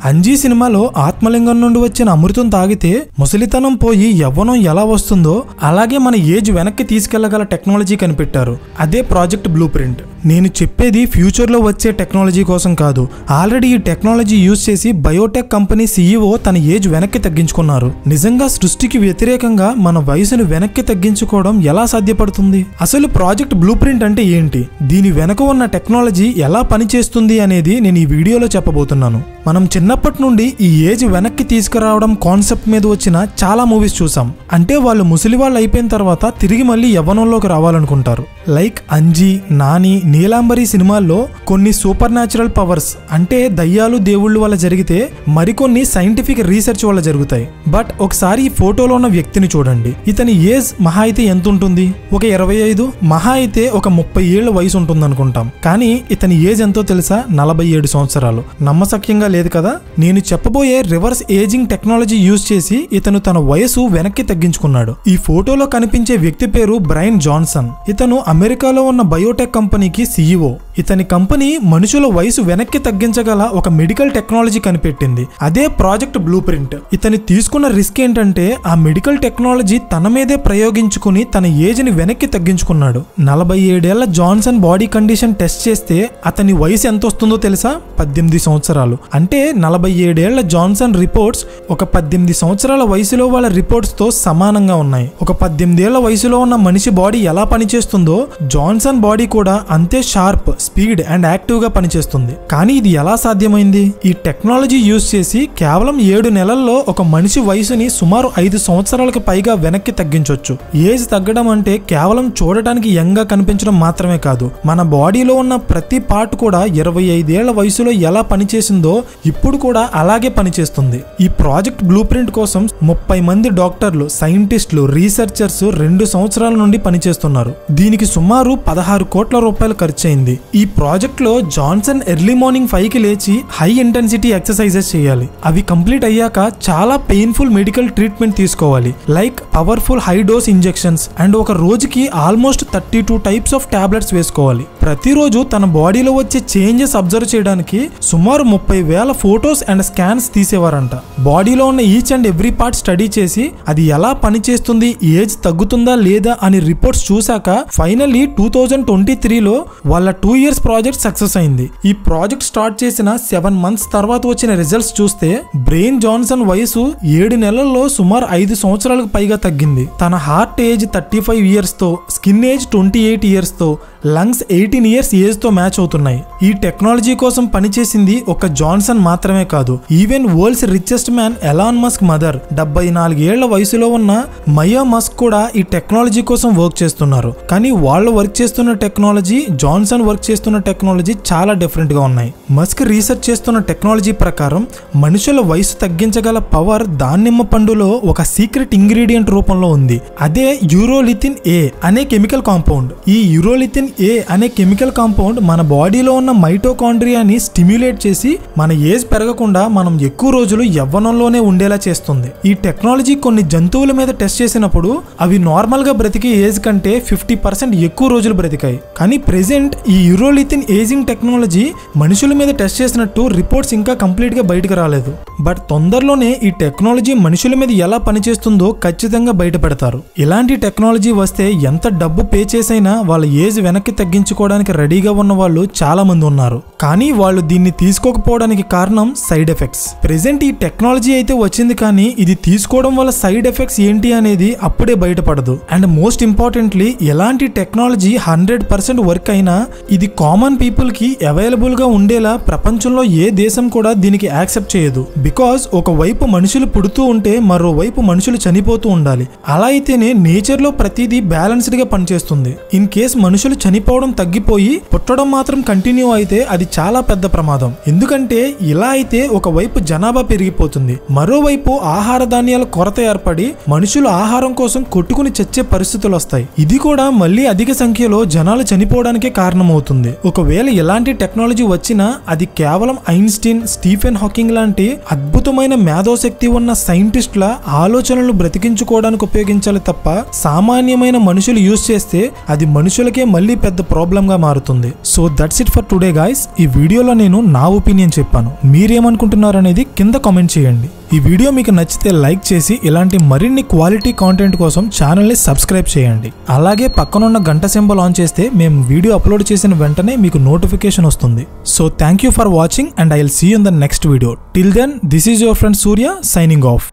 అంజీ సినిమాలో ఆత్మలింగం నుండి వచ్చిన అమృతం తాగితే ముసలితనం పోయి యవ్వనం ఎలా వస్తుందో అలాగే మన ఏజ్ వెనక్కి తీసుకెళ్లగల టెక్నాలజీ కనిపెట్టారు అదే ప్రాజెక్ట్ బ్లూ ప్రింట్ నేను చెప్పేది ఫ్యూచర్లో వచ్చే టెక్నాలజీ కోసం కాదు ఆల్రెడీ ఈ టెక్నాలజీ యూజ్ చేసి బయోటెక్ కంపెనీ సీఈఓ తన ఏజ్ వెనక్కి తగ్గించుకున్నారు నిజంగా సృష్టికి వ్యతిరేకంగా మన వయసును వెనక్కి తగ్గించుకోవడం ఎలా సాధ్యపడుతుంది అసలు ప్రాజెక్ట్ బ్లూ ప్రింట్ అంటే ఏంటి దీని వెనక ఉన్న టెక్నాలజీ ఎలా పనిచేస్తుంది అనేది నేను ఈ వీడియోలో చెప్పబోతున్నాను మనం చిన్నప్పటి నుండి ఈ ఏజ్ వెనక్కి తీసుకురావడం కాన్సెప్ట్ మీద వచ్చిన చాలా మూవీస్ చూసాం అంటే వాళ్ళు ముసలి వాళ్ళు అయిపోయిన తర్వాత తిరిగి మళ్ళీ యవ్వనంలోకి రావాలనుకుంటారు లైక్ అంజీ నాని నీలాంబరి సినిమాల్లో కొన్ని సూపర్ న్యాచురల్ పవర్స్ అంటే దయ్యాలు దేవుళ్ళు వల్ల జరిగితే మరికొన్ని సైంటిఫిక్ రీసెర్చ్ వల్ల జరుగుతాయి బట్ ఒకసారి ఈ ఫోటోలో ఉన్న వ్యక్తిని చూడండి ఇతని ఏజ్ మహా అయితే ఎంత ఉంటుంది ఒక ఇరవై ఐదు మహా అయితే ఒక ముప్పై ఏళ్ల వయసు ఉంటుంది అనుకుంటాం కానీ ఇతని ఏజ్ ఎంతో తెలుసా నలభై ఏడు సంవత్సరాలు నమ్మసక్యంగా లేదు కదా నేను చెప్పబోయే రివర్స్ ఏజింగ్ టెక్నాలజీ యూజ్ చేసి ఇతను తన వయసు వెనక్కి తగ్గించుకున్నాడు ఈ ఫోటోలో కనిపించే వ్యక్తి పేరు బ్రైన్ జాన్సన్ ఇతను అమెరికాలో ఉన్న బయోటెక్ కంపెనీకి సీఈఓ ఇతని కంపెనీ మనుషుల వయసు వెనక్కి తగ్గించగల ఒక మెడికల్ టెక్నాలజీ కనిపెట్టింది అదే ప్రాజెక్ట్ బ్లూ ప్రింట్ ఇతని తీసుకున్న రిస్క్ ఏంటంటే ఆ మెడికల్ టెక్నాలజీ తన మీదే ప్రయోగించుకుని తన ఏజ్ ని వెనక్కి తగ్గించుకున్నాడు నలభై ఏడేళ్ల జాన్సన్ బాడీ కండిషన్ టెస్ట్ చేస్తే అతని వయసు ఎంత వస్తుందో తెలుసా పద్దెనిమిది సంవత్సరాలు అంటే నలభై ఏడేళ్ల జాన్సన్ రిపోర్ట్స్ ఒక పద్దెనిమిది సంవత్సరాల వయసులో వాళ్ళ రిపోర్ట్స్ తో సమానంగా ఉన్నాయి ఒక పద్దెనిమిదేళ్ల వయసులో ఉన్న మనిషి బాడీ ఎలా పనిచేస్తుందో జాన్సన్ బాడీ కూడా అంతే షార్ప్ స్పీడ్ అండ్ యాక్టివ్ గా పనిచేస్తుంది కానీ ఇది ఎలా సాధ్యమైంది ఈ టెక్నాలజీ యూజ్ చేసి కేవలం ఏడు నెలల్లో ఒక మనిషి వయసుని సుమారు ఐదు సంవత్సరాలకు పైగా వెనక్కి తగ్గించవచ్చు ఏజ్ తగ్గడం అంటే కేవలం చూడటానికి యంగ్ గా కనిపించడం మాత్రమే కాదు మన బాడీలో ఉన్న ప్రతి పార్ట్ కూడా ఇరవై ఐదేళ్ల వయసులో ఎలా పనిచేసిందో ఇప్పుడు కూడా అలాగే పనిచేస్తుంది ఈ ప్రాజెక్ట్ బ్లూ ప్రింట్ కోసం ముప్పై మంది డాక్టర్లు సైంటిస్టులు రీసెర్చర్స్ రెండు సంవత్సరాల నుండి పనిచేస్తున్నారు దీనికి సుమారు పదహారు కోట్ల రూపాయలు ఖర్చయింది ఈ ప్రాజెక్ట్ లో జాన్సన్ ఎర్లీ మార్నింగ్ ఫైవ్ కి లేచి హై ఇంటెన్సిటీ ఎక్సర్సైజెస్ చేయాలి అవి కంప్లీట్ అయ్యాక చాలా పెయిన్ఫుల్ మెడికల్ ట్రీట్మెంట్ తీసుకోవాలి like powerful high dose injections and ఒక రోజుకి almost thirty two types of tablets వేసుకోవాలి ప్రతిరోజు తన బాడీలో వచ్చే చేంజెస్ అబ్జర్వ్ చేయడానికి సుమారు ముప్పై వేల ఫోటోస్ అండ్ స్కాన్స్ తీసేవారంట బాడీలో ఉన్న each and every part study చేసి అది ఎలా పనిచేస్తుంది ఏజ్ తగ్గుతుందా లేదా అని రిపోర్ట్స్ చూశాక ఫైనల్లీ టూ థౌజండ్ ట్వంటీ త్రీలో వాళ్ళ టూ ఇయర్స్ ప్రాజెక్ట్ సక్సెస్ అయింది ఈ ప్రాజెక్ట్ స్టార్ట్ చేసిన సెవెన్ మంత్స్ తర్వాత వచ్చిన రిజల్ట్స్ చూస్తే బ్రెయిన్ జాన్సన్ వయసు ఏడు నెలల్లో సుమారు ఐదు సంవత్సరాలకు పైగా తగ్గింది తన heart age thirty five years తో skin age twenty eight years తో లంగ్స్ ఎయిటీన్ ఇయర్స్ ఏజ్ తో మ్యాచ్ అవుతున్నాయి ఈ టెక్నాలజీ కోసం పనిచేసింది ఒక జాన్సన్ మాత్రమే కాదు even world's richest man Elon Musk mother డెబ్బై నాలుగేళ్ల వయసులో ఉన్న మయా మస్క్ కూడా ఈ టెక్నాలజీ కోసం వర్క్ చేస్తున్నారు కానీ వాళ్ళు వర్క్ చేస్తున్న టెక్నాలజీ జాన్సన్ వర్క్ చేస్తున్న టెక్నాలజీ చాలా డిఫరెంట్ గా ఉన్నాయి మస్క్ రీసెర్చ్ చేస్తున్న టెక్నాలజీ ప్రకారం మనుషుల వయసు తగ్గించగల పవర్ దానిమ్మ పండులో ఒక సీక్రెట్ ఇంగ్రీడియంట్ రూపంలో ఉంది అదే యూరోలిథిన్ ఏ అనే కెమికల్ కాంపౌండ్ ఈ యూరోలిథిన్ ఏ అనే కెమికల్ కాంపౌండ్ మన బాడీలో ఉన్న మైటోకాండ్రియాని స్టిమ్యులేట్ చేసి మన ఏజ్ పెరగకుండా మనం ఎక్కువ రోజులు యవ్వనంలోనే ఉండేలా చేస్తుంది ఈ టెక్నాలజీ కొన్ని జంతువుల మీద టెస్ట్ చేసినప్పుడు అవి నార్మల్ గా బ్రతికే ఏజ్ కంటే ఫిఫ్టీ పర్సెంట్ ఎక్కువ రోజులు బ్రతికాయి కానీ ప్రెసెంట్ ఈ యూరోలిథిన్ ఏజింగ్ టెక్నాలజీ మనుషుల మీద టెస్ట్ చేసినట్టు రిపోర్ట్స్ ఇంకా కంప్లీట్ గా బయటకు రాలేదు బట్ తొందరలోనే ఈ టెక్నాలజీ మనుషుల మీద ఎలా పనిచేస్తుందో ఖచ్చితంగా బయటపెడతారు ఇలాంటి టెక్నాలజీ వస్తే ఎంత డబ్బు పే చేసైనా వాళ్ళ ఏజ్ వెనక్కి తగ్గించుకోవడానికి రెడీగా ఉన్న వాళ్ళు చాలా మంది ఉన్నారు కానీ వాళ్ళు దీన్ని తీసుకోకపోవడానికి కారణం సైడ్ ఎఫెక్ట్స్ ప్రెసెంట్ ఈ టెక్నాలజీ అయితే వచ్చింది కానీ ఇది తీసుకోవడం వల్ల సైడ్ ఎఫెక్ట్స్ ఏంటి అనేది అప్పుడే బయటపడదు అండ్ మోస్ట్ ఇంపార్టెంట్లీ ఎలాంటి టెక్నాలజీ హండ్రెడ్ పర్సెంట్ వర్క్ అయినా ఇది కామన్ పీపుల్ కి అవైలబుల్ గా ఉండేలా ప్రపంచంలో ఏ దేశం కూడా దీనికి యాక్సెప్ట్ చేయదు బికాస్ ఒకవైపు మనుషులు పుడుతూ ఉంటే మరోవైపు మనుషులు చనిపోతూ ఉండాలి అలా అయితేనే నేచర్ లో ప్రతిదీ బ్యాలెన్స్డ్ గా పనిచేస్తుంది ఇన్ కేస్ మనుషులు చనిపోవడం తగ్గిపోయి పుట్టడం మాత్రం కంటిన్యూ అయితే అది చాలా పెద్ద ప్రమాదం ఎందుకంటే ఇలా అయితే ఒకవైపు జనాభా పెరిగిపోతుంది మరోవైపు ఆహార ధాన్యాల కొరత ఏర్పడి మనుషులు ఆహారం కోసం కొట్టుకుని చచ్చే పరిస్థితులు వస్తాయి ఇది కూడా మళ్ళీ అధిక సంఖ్యలో జనాలు చనిపోవడానికే కారణమవుతుంది ఒకవేళ ఎలాంటి టెక్నాలజీ వచ్చినా అది కేవలం ఐన్స్టీన్ స్టీఫెన్ హాకింగ్ లాంటి అద్భుతమైన మేధోశక్తి ఉన్న సైంటిస్టుల ఆలోచనలు బ్రతికించుకోవడానికి ఉపయోగించాలి తప్ప సామాన్యమైన మనుషులు యూజ్ చేస్తే అది మనుషులకే మళ్ళీ పెద్ద ప్రాబ్లం గా మారుతుంది so that's it for today guys ఈ వీడియోలో నేను నా ఒపీనియన్ చెప్పాను మీరే మీరేమనుకుంటున్నారు అనేది కింద కామెంట్ చేయండి ఈ వీడియో మీకు నచ్చితే లైక్ చేసి ఇలాంటి మరిన్ని క్వాలిటీ కాంటెంట్ కోసం ఛానల్ని సబ్స్క్రైబ్ చేయండి అలాగే పక్కనున్న గంట సింబల్ ఆన్ చేస్తే మేము వీడియో అప్లోడ్ చేసిన వెంటనే మీకు నోటిఫికేషన్ వస్తుంది so thank you for watching and I will see in the next video till then this is your friend Surya signing of